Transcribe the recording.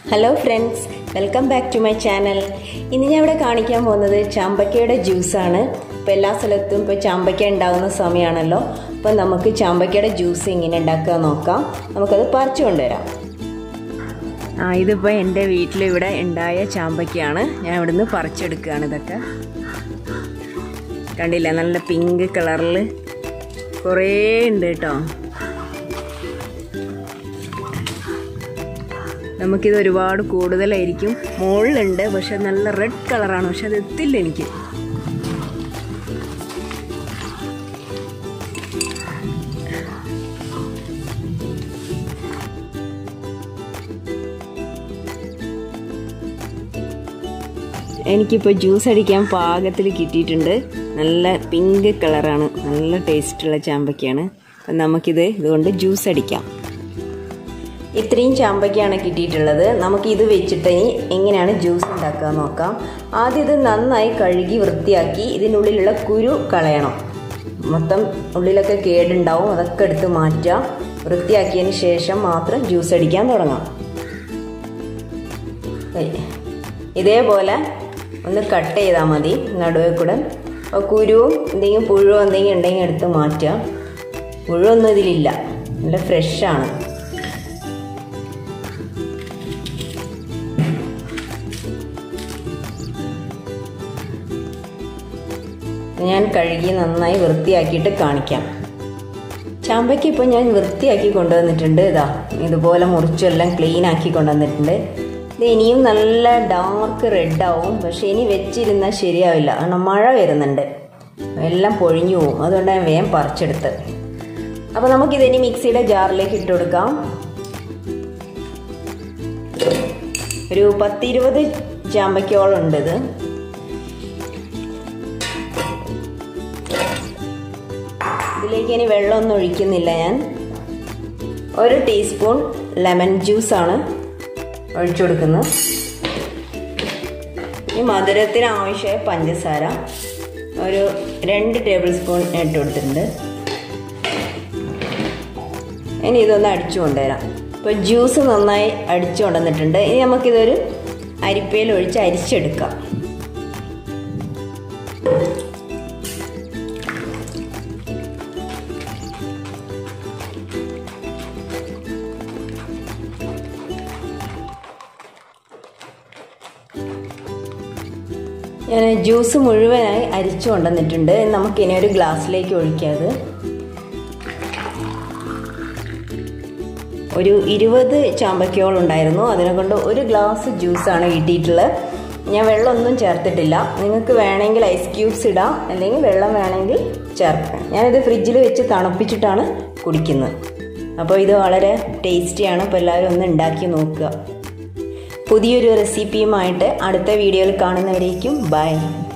hello friends welcome back to my channel ഇന്ന് ഞാൻ ഇവിടെ കാണിക്കാൻ പോകുന്നത് ചാമ്പക്കയുടെ ജ്യൂസാണ് ഇപ്പോൾ എല്ലാ സ്ഥലത്തും ഇപ്പോൾ ചാമ്പക്ക ഉണ്ടാകുന്ന സമയമാണല്ലോ അപ്പോൾ നമുക്ക് ചാമ്പക്കയുടെ ജ്യൂസ് എങ്ങനെ ഉണ്ടാക്കുക നോക്കാം നമുക്കത് പറിച്ചു കൊണ്ടുവരാം ആ ഇതിപ്പോൾ എൻ്റെ വീട്ടിലിവിടെ ഉണ്ടായ ചാമ്പക്കയാണ് ഞാൻ ഇവിടുന്ന് പറിച്ചെടുക്കുകയാണ് ഇതൊക്കെ കണ്ടില്ല നല്ല പിങ്ക് കളറിൽ കുറേ ഉണ്ട് കേട്ടോ നമുക്കിത് ഒരുപാട് കൂടുതലായിരിക്കും മുകളിലുണ്ട് പക്ഷെ നല്ല റെഡ് കളറാണ് പക്ഷെ അത് എത്തില്ല എനിക്ക് എനിക്കിപ്പോൾ ജ്യൂസ് അടിക്കാൻ പാകത്തിൽ കിട്ടിയിട്ടുണ്ട് നല്ല പിങ്ക് കളറാണ് നല്ല ടേസ്റ്റുള്ള ചാമ്പയ്ക്കാണ് അപ്പം നമുക്കിത് ഇതുകൊണ്ട് ജ്യൂസ് അടിക്കാം ഇത്രയും ചാമ്പയ്ക്കാണ് കിട്ടിയിട്ടുള്ളത് നമുക്ക് ഇത് വെച്ചിട്ട് ഇനി എങ്ങനെയാണ് ജ്യൂസ് ഉണ്ടാക്കുക നോക്കാം ആദ്യം ഇത് നന്നായി കഴുകി വൃത്തിയാക്കി ഇതിനുള്ളിലുള്ള കുരു കളയണം മൊത്തം ഉള്ളിലൊക്കെ കേടുണ്ടാവും അതൊക്കെ എടുത്ത് മാറ്റാം വൃത്തിയാക്കിയതിന് ശേഷം മാത്രം ജ്യൂസ് അടിക്കാൻ തുടങ്ങാം ഇതേപോലെ ഒന്ന് കട്ട് ചെയ്താൽ മതി നടുവേ കൂടെ കുരുവും എന്തെങ്കിലും പുഴുവോ എന്തെങ്കിലും ഉണ്ടെങ്കിൽ എടുത്ത് മാറ്റുക പുഴുവൊന്നും ഇതിലില്ല നല്ല ഫ്രഷാണ് ഞാൻ കഴുകി നന്നായി വൃത്തിയാക്കിയിട്ട് കാണിക്കാം ചാമ്പയ്ക്ക് ഇപ്പോൾ ഞാൻ വൃത്തിയാക്കി കൊണ്ടുവന്നിട്ടുണ്ട് ഇതാ ഇതുപോലെ മുറിച്ചെല്ലാം ക്ലീൻ ആക്കി കൊണ്ടുവന്നിട്ടുണ്ട് ഇത് ഇനിയും നല്ല ഡാർക്ക് റെഡ് ആവും പക്ഷെ ഇനി വെച്ചിരുന്നാൽ ശരിയാവില്ല കാരണം മഴ വരുന്നുണ്ട് എല്ലാം പൊഴിഞ്ഞു പോവും അതുകൊണ്ട് ഞാൻ വേഗം പറിച്ചെടുത്ത് അപ്പോൾ നമുക്കിതിനി മിക്സിയുടെ ജാറിലേക്ക് ഇട്ട് കൊടുക്കാം ഒരു പത്തിരുപത് ചാമ്പയ്ക്കോളം ഉണ്ട് ഇത് ഇതിലേക്ക് ഇനി വെള്ളമൊന്നും ഒഴിക്കുന്നില്ല ഞാൻ ഒരു ടീസ്പൂൺ ലെമൺ ജ്യൂസാണ് ഒഴിച്ചു കൊടുക്കുന്നത് ഈ മധുരത്തിന് ആവശ്യമായ പഞ്ചസാര ഒരു രണ്ട് ടേബിൾ സ്പൂൺ ഇട്ട് കൊടുത്തിട്ടുണ്ട് ഇനി ഇതൊന്ന് അടിച്ചു കൊണ്ടുവരാം ഇപ്പോൾ ജ്യൂസ് നന്നായി അടിച്ചു കൊണ്ടുവന്നിട്ടുണ്ട് ഇനി നമുക്കിതൊരു അരിപ്പയിൽ ഒഴിച്ച് അരിച്ചെടുക്കാം ഞാൻ ജ്യൂസ് മുഴുവനായി അരിച്ചു കൊണ്ടുവന്നിട്ടുണ്ട് നമുക്കിനി ഒരു ഗ്ലാസ്സിലേക്ക് ഒഴിക്കാത് ഒരു ഇരുപത് ചാമ്പക്കയോളം ഉണ്ടായിരുന്നു അതിനെ കൊണ്ട് ഒരു ഗ്ലാസ് ജ്യൂസാണ് കിട്ടിയിട്ടുള്ളത് ഞാൻ വെള്ളമൊന്നും ചേർത്തിട്ടില്ല നിങ്ങൾക്ക് വേണമെങ്കിൽ ഐസ് ക്യൂബ്സ് ഇടാം അല്ലെങ്കിൽ വെള്ളം വേണമെങ്കിൽ ചേർക്കാം ഞാനിത് ഫ്രിഡ്ജിൽ വെച്ച് തണുപ്പിച്ചിട്ടാണ് കുടിക്കുന്നത് അപ്പോൾ ഇത് വളരെ ടേസ്റ്റിയാണ് അപ്പോൾ എല്ലാവരും ഒന്ന് ഉണ്ടാക്കി നോക്കുക പുതിയൊരു റെസിപ്പിയുമായിട്ട് അടുത്ത വീഡിയോയിൽ കാണുന്നവരേക്കും ബൈ